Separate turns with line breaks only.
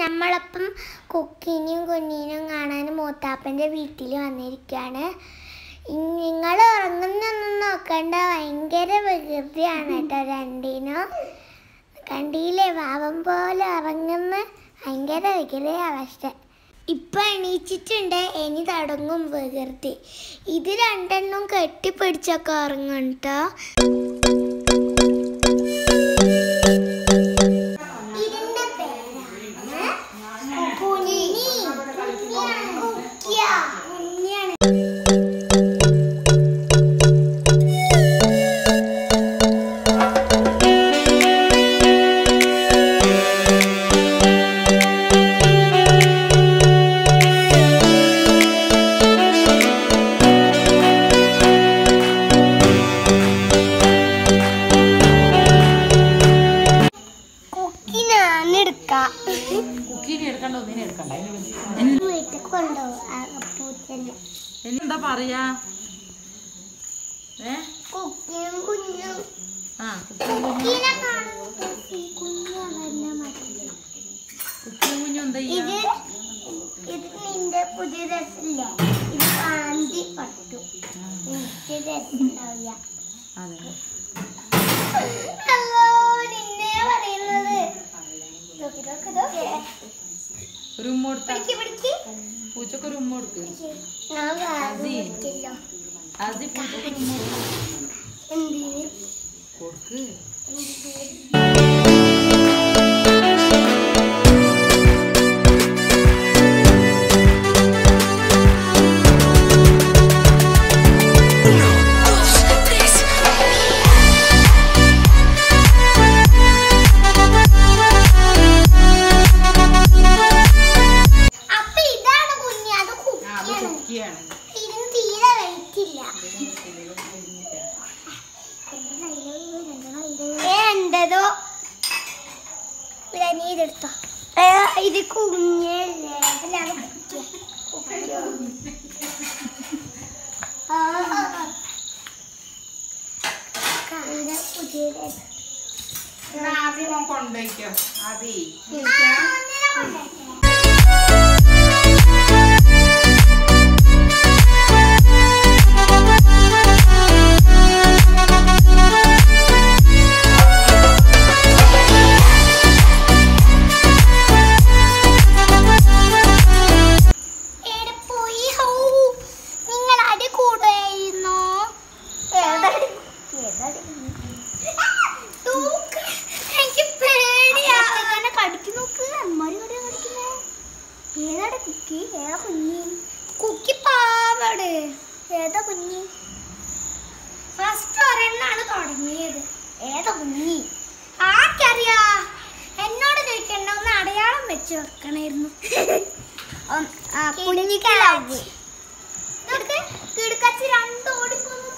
നമ്മളപ്പം കുക്കിനും കുഞ്ഞിനും കാണാൻ മൂത്താപ്പൻ്റെ വീട്ടിൽ വന്നിരിക്കുകയാണ് നിങ്ങൾ ഉറങ്ങുന്നൊന്നും നോക്കണ്ട ഭയങ്കര വികൃതിയാണ് കേട്ടോ രണ്ടിനും കണ്ടില്ലേ പാവം പോലെ ഉറങ്ങുന്ന ഭയങ്കര വികൃതി അവസ്ഥ ഇപ്പൊ എണീച്ചിട്ടുണ്ട് ഇനി തുടങ്ങും വികൃതി ഇത് രണ്ടെണ്ണം കെട്ടിപ്പിടിച്ചൊക്കെ ഉറങ്ങും കേട്ടോ ഇതിന്റെ പേരാണ് കുഞ്ഞി കുക്കിയ കുഞ്ഞിയാണ് കുക്കിനാണ് എടുക്കാം
കുക്കീനെ എടുക്കണ്ട ഒന്നിനെ എടുക്കണ്ട അതിന്
വീട്ടിൽ കൊണ്ടുപോകും പൂച്ചനെ
എന്താ പറയാ ഏ
കുക്കിയും കുഞ്ഞും
ആ കുക്കിയും കുഞ്ഞും
കുക്കീനെ കാണുമ്പോൾ കുക്കി കുഞ്ഞാണെന്നെ മതി
കുക്കിയും കുഞ്ഞും എന്താ
ഇത്
ചെയ്യാ
ഇത് നിന്റെ പുതിയ രസമില്ലേ ഇത് കാന്തി പട്ടു എനിക്ക് രസമുണ്ടാവില്ല
അതെ
ഹലോ നിന്നെ പറയുന്നത് ഇതൊക്കെ, ഇതൊക്കെ, ഇതൊക്കെ.
ഒരു ഉമ്മ കൊടുത്ത
പിടിക്ക്, പിടിക്ക്.
പൂച്ചക്ക് ഒരു ഉമ്മ കൊടുക്ക്
ഞാൻ വേറെ
അസി.
പിടിക്കില്ല.
ആസി പൂച്ചക്ക് ഒരു ഉമ്മ കൊടുക്ക്
എന്തിന്?
കൊടുക്ക്
അപ്പൊ ഇതാണ് കുഞ്ഞ് അത്
ആ അത്
കുക്കിയാണ്
കുക്കിയാണ്
ഇതിന് തീരെ വെയിറ്റ് ഇല്ല എന്തതോ നീ ഇതെടുത്തോ ഏ, ഇത് കുഞ്ഞല്ലേ അല്ല അത് കുക്കിയ. കുക്കിയോ. ആ. കണ്ട പുതിയ
ആദ്യം കൊണ്ടുപോയിക്കോ അതേ
എവിടെ പോയി ഹൗ നിങ്ങൾ അടി കൂടായിരുന്നോ തൂക്ക്. എനിക്ക് പേടിയാ അങ്ങനെ കടിച്ചു നോക്ക് അമ്മമാരി ഇവിടെ കടിക്കുന്നേ ഏതാടെ കുക്കി ഏതാ കുഞ്ഞി കുക്കി പാവട് ഏതാ കുഞ്ഞി ഫസ്റ്റ് ഒരെണ്ണാണ് തുടങ്ങിയത് ഏതാ കുഞ്ഞി ആർക്കറിയാ എന്നോട് ചോദിക്കണ്ട ഒന്ന് അടയാളം വെച്ച് വെക്കണായിരുന്നു കുഞ്ഞിക്കാവ് കിടക്കച്ച് രണ്ട് ഓടിക്കൊന്നു